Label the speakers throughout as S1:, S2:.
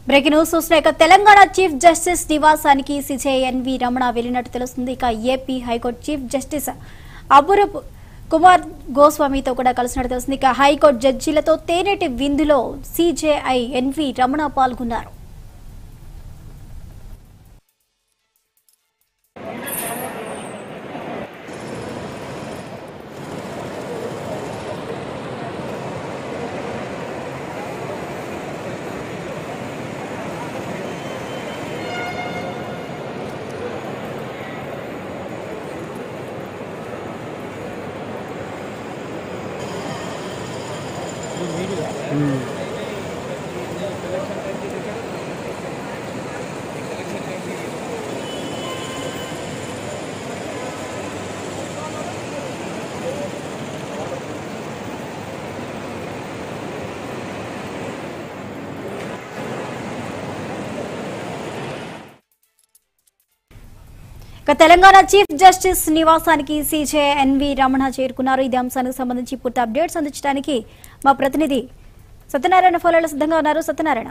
S1: breaking news చూసినాక Telangana chief justice నివాసానికి CJ NV Ramana వెళ్లినట్టు తెలుస్తుంది ఇక AP high court chief justice Arup Kumar గోస్వామితో కూడా కలిసినట్టు తెలుస్తుంది ఇక హైకోర్టు జడ్జీలతో తేనెటి విందులో సిజేఐ ఎన్వి రమణ పాల్గొన్నారు ఇక తెలంగాణ చీఫ్ జస్టిస్ నివాసానికి సీజే ఎన్వి రమణ చేరుకున్నారు ఇదే అంశానికి సంబంధించి పూర్తి అప్డేట్స్ అందించడానికి మా ప్రతినిధి సత్యనారాయణ ఫోన్లలో సిద్ధంగా ఉన్నారు సత్యనారాయణ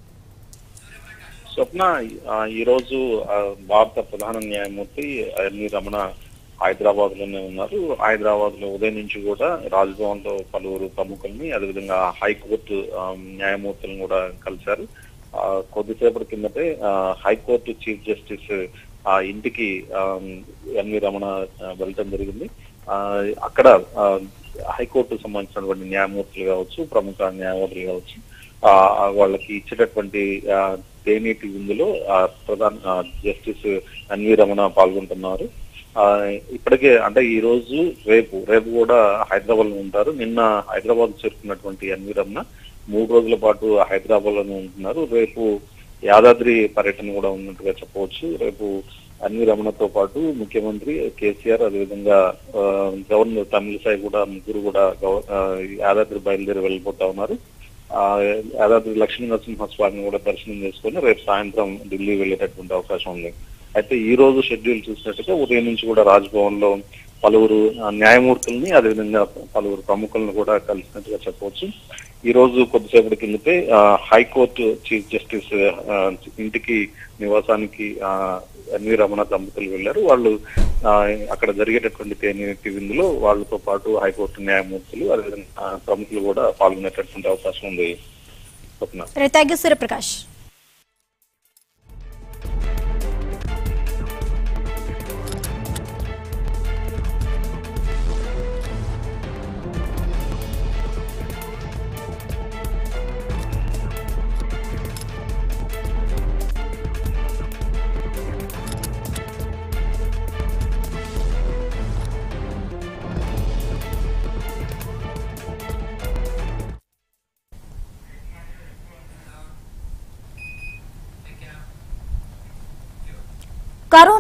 S2: స్వప్న ఆ, ఈ రోజు ఆ, భారత ప్రధాన న్యాయమూర్తి ఎన్వి రమణ హైదరాబాద్ లోనే ఉన్నారు హైదరాబాద్ లో ఉదయం నుంచి కూడా రాజ్భవన్ లో పలువురు ప్రముఖుల్ని అదేవిధంగా హైకోర్టు ఆ, న్యాయమూర్తులను కూడా కలిశారు ఆ, కొద్దిసేపటి కిందటే ఆ, హైకోర్టు చీఫ్ జస్టిస్ ఆ ఇంటికి ఆ, ఎన్వి రమణ ఆ, వెళ్ళటం జరిగింది ఆ, అక్కడ ఆ, హైకోర్టుకు సంబంధించినటువంటి న్యాయమూర్తులు కావచ్చు ప్రముఖ న్యాయమూర్తులు కావచ్చు ఆ వాళ్ళకి ఇచ్చేటటువంటి ఆ, తేనీటి విందులో ఆ, ప్రధాన ఆ, జస్టిస్ ఎన్వి రమణ పాల్గొంటున్నారు ఆ, ఇప్పటికే అంటే ఈ రోజు రేపు రేపు కూడా హైదరాబాద్ లో ఉంటారు నిన్న హైదరాబాద్ చేరుకున్నటువంటి ఎన్వి రమణ మూడు రోజుల పాటు హైదరాబాద్ లోనే ఉంటున్నారు రేపు యాదాద్రి పర్యటన కూడా ఉన్నట్టుగా చెప్పవచ్చు రేపు అన్వి రమణతో పాటు ముఖ్యమంత్రి కేసీఆర్ అదేవిధంగా ఆ, గవర్నర్ తమిళిసై కూడా ముగ్గురు కూడా గవ- ఆ, యాదాద్రి బయలుదేరి వెళ్ళిపోతా ఉన్నారు ఆ యాదాద్రి లక్ష్మీ నరసింహస్వామిని కూడా దర్శనం చేసుకొని రేపు సాయంత్రం ఢిల్లీ వెళ్ళేటటువంటి అవకాశం ఉంది అయితే ఈ రోజు షెడ్యూల్ చూసినట్టుగా ఉదయం నుంచి కూడా రాజ్భవన్ లో పలువురు ఆ, న్యాయమూర్తుల్ని అదేవిధంగా పలువురు ప్రముఖులను కూడా కలిసినట్టుగా చెప్పవచ్చు ఈ రోజు కొద్దిసేపటి కిందటే ఆ, హైకోర్టు చీఫ్ జస్టిస్ ఆ, ఇంటికి నివాసానికి ఆ, ఎన్వి రమణ దంపతులు వెళ్లారు వాళ్ళు ఆ, అక్కడ జరిగేటటువంటి తేనీటి విందులో వాళ్ళతో పాటు హైకోర్టు న్యాయమూర్తులు అదేవిధంగా ఆ, ప్రముఖులు కూడా పాల్గొనేటటువంటి అవకాశం ఉంది స్వప్న
S1: థ్యాంక్ యూ సూర్యప్రకాష్